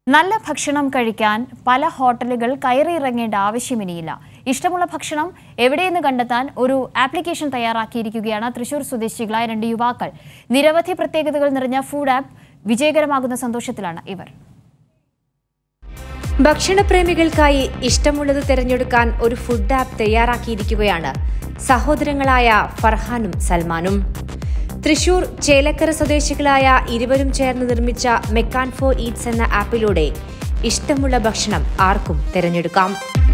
നല്ല ഭക്ഷണം കഴിക്കാൻ പല ഹോട്ടലുകൾ കയറിയിറങ്ങേണ്ട ആവശ്യമിനിയില്ല ഇഷ്ടമുള്ള ഭക്ഷണം എവിടെയെന്ന് കണ്ടെത്താൻ ഒരു ആപ്ലിക്കേഷൻ തയ്യാറാക്കിയിരിക്കുകയാണ് തൃശൂർ സ്വദേശികളായ രണ്ട് യുവാക്കൾ നിരവധി പ്രത്യേകതകൾ നിറഞ്ഞ ഫുഡ് ആപ്പ് വിജയകരമാകുന്ന സന്തോഷത്തിലാണ് ഇവർ ഭക്ഷണപ്രേമികൾക്കായി ഇഷ്ടമുള്ളത് തിരഞ്ഞെടുക്കാൻ ഒരു ഫുഡ് ആപ്പ് തയ്യാറാക്കിയിരിക്കുകയാണ് സഹോദരങ്ങളായ ഫർഹാനും സൽമാനും തൃശൂർ ചേലക്കര സ്വദേശികളായ ഇരുവരും ചേർന്ന് നിർമ്മിച്ച മെക്കാൻ ഫോർ ഈറ്റ്സ് എന്ന ആപ്പിലൂടെ ഇഷ്ടമുള്ള ഭക്ഷണം ആർക്കും തിരഞ്ഞെടുക്കാം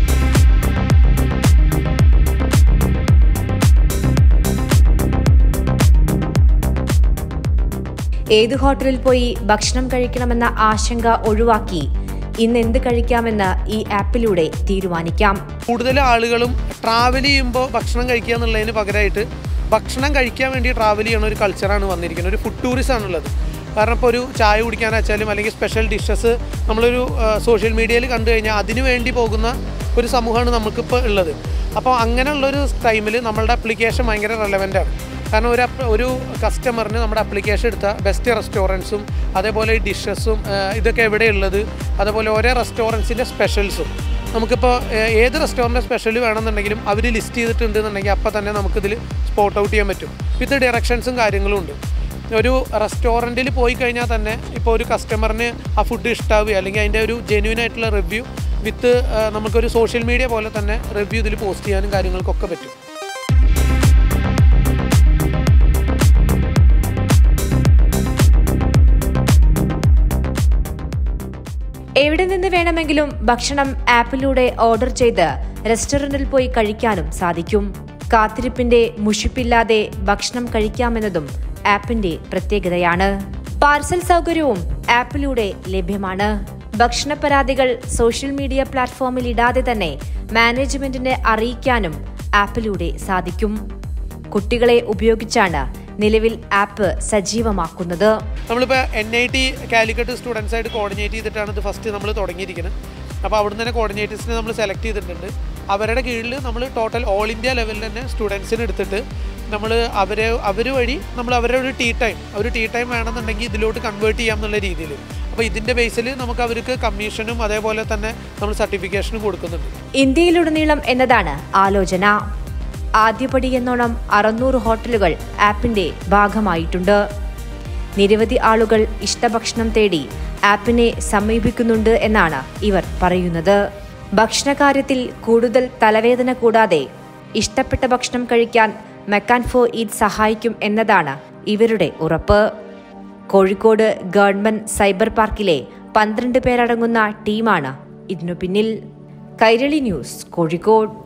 ഏത് ഹോട്ടലിൽ പോയി ഭക്ഷണം കഴിക്കണമെന്ന ആശങ്ക ഒഴിവാക്കി ഇന്ന് എന്ത് കഴിക്കാമെന്ന് ഈ ആപ്പിലൂടെ തീരുമാനിക്കാം കൂടുതൽ ആളുകളും ട്രാവൽ ചെയ്യുമ്പോൾ ഭക്ഷണം കഴിക്കുക എന്നുള്ളതിന് പകരമായിട്ട് ഭക്ഷണം കഴിക്കാൻ വേണ്ടി ട്രാവൽ ചെയ്യുന്ന ഒരു കൾച്ചറാണ് വന്നിരിക്കുന്നത് ഒരു ഫുഡ് ടൂറിസം ആണുള്ളത് കാരണം ഇപ്പോൾ ഒരു ചായ കുടിക്കാനാച്ചാലും അല്ലെങ്കിൽ സ്പെഷ്യൽ ഡിഷസ് നമ്മളൊരു സോഷ്യൽ മീഡിയയിൽ കണ്ടു കഴിഞ്ഞാൽ അതിനു വേണ്ടി പോകുന്ന ഒരു സമൂഹമാണ് നമുക്കിപ്പോൾ ഉള്ളത് അപ്പോൾ അങ്ങനെയുള്ളൊരു ടൈമിൽ നമ്മളുടെ അപ്ലിക്കേഷൻ ഭയങ്കര റെലവൻ്റ് ആണ് കാരണം ഒരു അപ്പ് ഒരു കസ്റ്റമറിന് നമ്മുടെ അപ്ലിക്കേഷൻ എടുത്ത ബെസ്റ്റ് റെസ്റ്റോറൻറ്റ്സും അതേപോലെ ഈ ഡിഷസും ഇതൊക്കെ എവിടെയുള്ളത് അതേപോലെ ഓരോ റെസ്റ്റോറൻറ്റ്സിൻ്റെ സ്പെഷ്യൽസും നമുക്കിപ്പോൾ ഏഹ്, ഏത് റെസ്റ്റോറൻറ്റ് സ്പെഷ്യൽ വേണമെന്നുണ്ടെങ്കിലും അവർ ലിസ്റ്റ് ചെയ്തിട്ടുണ്ടെന്നുണ്ടെങ്കിൽ അപ്പോൾ തന്നെ നമുക്കിതിൽ സ്പോട്ട് ഔട്ട് ചെയ്യാൻ പറ്റും വിത്ത് ഡയറക്ഷൻസും കാര്യങ്ങളും ഉണ്ട് ഒരു റെസ്റ്റോറൻറ്റിൽ പോയി കഴിഞ്ഞാൽ തന്നെ ഇപ്പോൾ ഒരു കസ്റ്റമറിന് ആ ഫുഡ് ഇഷ്ടാവുക അല്ലെങ്കിൽ അതിൻ്റെ ഒരു ജെന്യൂൻ ആയിട്ടുള്ള റിവ്യൂ വിത്ത് നമുക്കൊരു സോഷ്യൽ മീഡിയ പോലെ തന്നെ റിവ്യൂ ഇതിൽ പോസ്റ്റ് ചെയ്യാനും കാര്യങ്ങൾക്കൊക്കെ പറ്റും എവിടെ നിന്ന് വേണമെങ്കിലും ഭക്ഷണം ആപ്പിലൂടെ ഓർഡർ ചെയ്ത് റെസ്റ്റോറന്റിൽ പോയി കഴിക്കാനും സാധിക്കും കാത്തിരിപ്പിന്റെ മുഷിപ്പില്ലാതെ ഭക്ഷണം കഴിക്കാമെന്നതും ആപ്പിന്റെ പ്രത്യേകതയാണ് പാർസൽ സൗകര്യവും ആപ്പിലൂടെ ലഭ്യമാണ് ഭക്ഷണ പരാതികൾ സോഷ്യൽ മീഡിയ പ്ലാറ്റ്ഫോമിൽ ഇടാതെ തന്നെ മാനേജ്മെന്റിനെ അറിയിക്കാനും ആപ്പിലൂടെ സാധിക്കും കുട്ടികളെ ഉപയോഗിച്ചാണ് നിലവിൽ ആപ്പ് സജീവമാക്കുന്നത് നമ്മളിപ്പോൾ N I T Calicut students ആയിട്ട് കോർഡിനേറ്റ് ചെയ്തിട്ടാണ് ഇത് ഫസ്റ്റ് നമ്മൾ തുടങ്ങിയിരിക്കുന്നത് അപ്പോൾ അവിടുന്ന് തന്നെ കോർഡിനേറ്റേഴ്സിനെ നമ്മൾ സെലക്ട് ചെയ്തിട്ടുണ്ട് അവരുടെ കീഴിൽ നമ്മൾ ടോട്ടൽ ഓൾ ഇന്ത്യ ലെവലിൽ തന്നെ സ്റ്റുഡൻസിന് എടുത്തിട്ട് നമ്മൾ അവരെ അവർ വഴി നമ്മൾ അവരുടെ ഒരു ടീ ടൈം ഒരു ടീ ടൈം വേണമെന്നുണ്ടെങ്കിൽ ഇതിലോട്ട് കൺവേർട്ട് ചെയ്യാം എന്നുള്ള രീതിയിൽ അപ്പോൾ ഇതിൻ്റെ ബേസിൽ നമുക്ക് അവർക്ക് കമ്മീഷനും അതേപോലെ തന്നെ നമ്മൾ സർട്ടിഫിക്കേഷനും കൊടുക്കുന്നുണ്ട് ഇന്ത്യയിലുടനീളം എന്നതാണ് ആലോചന ആദ്യപടി എന്നോണം അറുന്നൂറ് ഹോട്ടലുകൾ ആപ്പിന്റെ ഭാഗമായിട്ടുണ്ട് നിരവധി ആളുകൾ ഇഷ്ടഭക്ഷണം തേടി ആപ്പിനെ സമീപിക്കുന്നുണ്ട് എന്നാണ് ഇവർ പറയുന്നത് ഭക്ഷണകാര്യത്തിൽ കൂടുതൽ തലവേദന കൂടാതെ ഇഷ്ടപ്പെട്ട ഭക്ഷണം കഴിക്കാൻ മെക്കാൻ ഫോർ ഈറ്റ് സഹായിക്കും എന്നതാണ് ഇവരുടെ ഉറപ്പ് കോഴിക്കോട് ഗവൺമെന്റ് സൈബർ പാർക്കിലെ പന്ത്രണ്ട് പേരടങ്ങുന്ന ടീമാണ് ഇതിനു പിന്നിൽ കൈരളി ന്യൂസ് കോഴിക്കോട്